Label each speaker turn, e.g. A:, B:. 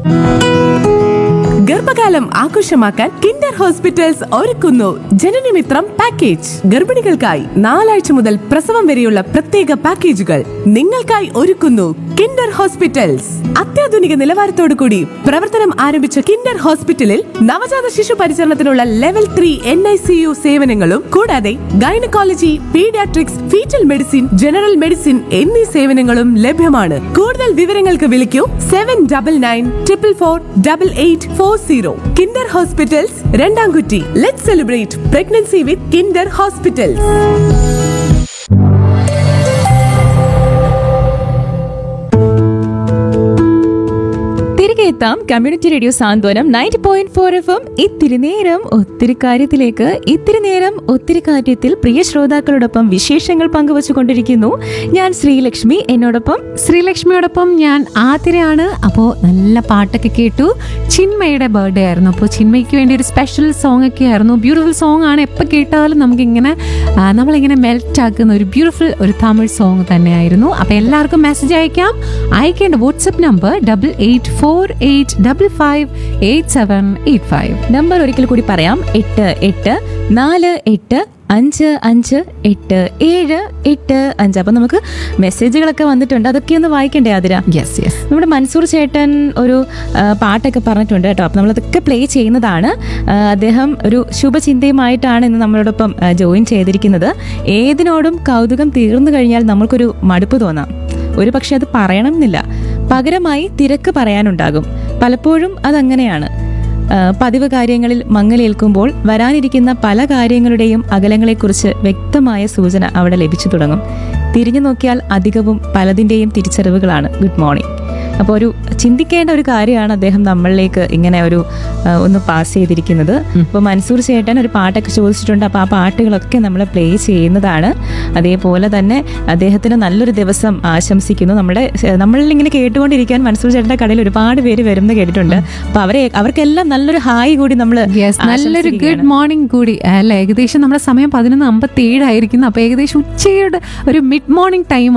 A: ഗർഭകാലം ആഘോഷമാക്കാൻ Kinder hospitals ഒരുക്കുന്നു ജനനമിത്രം പാക്കേജ് ഗർഭിണികൾക്കായി നാലാഴ്ച മുതൽ പ്രസവം വരെയുള്ള പ്രത്യേക പാക്കേജുകൾ നിങ്ങൾക്കായി ഒരുക്കുന്നു കിൻഡർ ഹോസ്പിറ്റൽസ് അത്യാധുനിക നിലവാരത്തോടു കൂടി പ്രവർത്തനം ആരംഭിച്ച കിൻഡർ ഹോസ്പിറ്റലിൽ നവജാത ശിശു പരിചരണത്തിനുള്ള level three N I C U സേവനങ്ങളും കൂടാതെ gynaecology paediatrics foetal medicine general medicine എന്നീ സേവനങ്ങളും ലഭ്യമാണ് കൂടുതൽ വിവരങ്ങൾക്ക് വിളിക്കൂ seven double nine triple four double eight four zero Kinder hospitals Randamkutty let celebrate pregnancy with Kinder hospitals
B: തിരികെ എത്താം community radio Santhwanam ninety point four F M ഇത്തിരി നേരം ഒത്തിരി കാര്യത്തിലേക്ക് ഇത്തിരി നേരം ഒത്തിരി കാര്യത്തിൽ പ്രിയ ശ്രോതാക്കളോടൊപ്പം വിശേഷങ്ങൾ പങ്കുവച്ചുകൊണ്ടിരിക്കുന്നു ഞാൻ ശ്രീലക്ഷ്മി എന്നോടൊപ്പം
C: ശ്രീലക്ഷ്മിയോടൊപ്പം ഞാൻ ആതിരയാണ് അപ്പോൾ നല്ല പാട്ടൊക്കെ കേട്ടു ചിന്മയുടെ ബർത്ത്ഡേ ആയിരുന്നു അപ്പോൾ ചിന്മയ്ക്ക് വേണ്ടി ഒരു സ്പെഷ്യൽ സോങ് ഒക്കെ ആയിരുന്നു ബ്യൂട്ടിഫുൾ സോങ് ആണ് എപ്പോൾ കേട്ടാലും നമുക്കിങ്ങനെ ആ, നമ്മളിങ്ങനെ മെൽറ്റ് ആക്കുന്ന ഒരു ബ്യൂട്ടിഫുൾ ഒരു തമിഴ് സോങ് തന്നെയായിരുന്നു അപ്പോൾ എല്ലാവർക്കും മെസ്സേജ് അയക്കാം അയക്കേണ്ട WhatsApp number double eight four eight double five eight seven eight five
B: number ഒരിക്കൽ കൂടി പറയാം എട്ട് എട്ട് നാല് എട്ട് അഞ്ച് അഞ്ച് എട്ട് ഏഴ് എട്ട് അഞ്ച് അപ്പം നമുക്ക് മെസ്സേജുകളൊക്കെ വന്നിട്ടുണ്ട് അതൊക്കെ ഒന്ന് വായിക്കണ്ടേ ആതിര
C: യെസ് യെസ്
B: നമ്മുടെ മൻസൂർ ചേട്ടൻ ഒരു ആ, പാട്ടൊക്കെ പറഞ്ഞിട്ടുണ്ട് കേട്ടോ അപ്പം നമ്മളതൊക്കെ പ്ലേ ചെയ്യുന്നതാണ് ആ, അദ്ദേഹം ഒരു ശുഭചിന്തയുമായിട്ടാണ് ഇന്ന് നമ്മളോടൊപ്പം ആ, ജോയിൻ ചെയ്തിരിക്കുന്നത് ഏതിനോടും കൗതുകം തീർന്നു കഴിഞ്ഞാൽ നമ്മൾക്കൊരു മടുപ്പ് തോന്നാം ഒരു പക്ഷെ അത് പറയണം എന്നില്ല പകരമായി തിരക്ക് പറയാനുണ്ടാകും പലപ്പോഴും അതങ്ങനെയാണ് ആ, പതിവ് കാര്യങ്ങളിൽ മങ്ങലേൽക്കുമ്പോൾ വരാനിരിക്കുന്ന പല കാര്യങ്ങളുടെയും അകലങ്ങളെക്കുറിച്ച് വ്യക്തമായ സൂചന അവിടെ ലഭിച്ചു തുടങ്ങും തിരിഞ്ഞു നോക്കിയാൽ അധികവും പലതിൻ്റെയും തിരിച്ചറിവുകളാണ് ഗുഡ് മോർണിംഗ് അപ്പോൾ ഒരു ചിന്തിക്കേണ്ട ഒരു കാര്യമാണ് അദ്ദേഹം നമ്മളിലേക്ക് ഇങ്ങനെ ഒരു ആ, ഒന്ന് പാസ് ചെയ്തിരിക്കുന്നത് അപ്പോൾ മൻസൂർ ചേട്ടൻ ഒരു പാട്ടൊക്കെ ചോദിച്ചിട്ടുണ്ട് അപ്പോൾ ആ പാട്ടുകളൊക്കെ നമ്മൾ പ്ലേ ചെയ്യുന്നതാണ് അതേപോലെ തന്നെ അദ്ദേഹത്തിന് നല്ലൊരു ദിവസം ആശംസിക്കുന്നു നമ്മുടെ നമ്മളിൽ ഇങ്ങനെ കേട്ടുകൊണ്ടിരിക്കാൻ മൻസൂർ ചേട്ടൻ്റെ കടയിൽ ഒരുപാട് പേര് വരുമെന്ന് കേട്ടിട്ടുണ്ട് അപ്പോൾ അവരെ അവർക്കെല്ലാം നല്ലൊരു ഹായ് കൂടി നമ്മൾ
C: യെസ് നല്ലൊരു ഗുഡ് മോർണിംഗ് കൂടി അല്ല ഏകദേശം നമ്മുടെ സമയം പതിനൊന്ന് അമ്പത്തി ഏഴായിരിക്കുന്നു അപ്പോൾ ഏകദേശം ഉച്ചയുടെ ഒരു മിഡ് മോർണിംഗ് ടൈം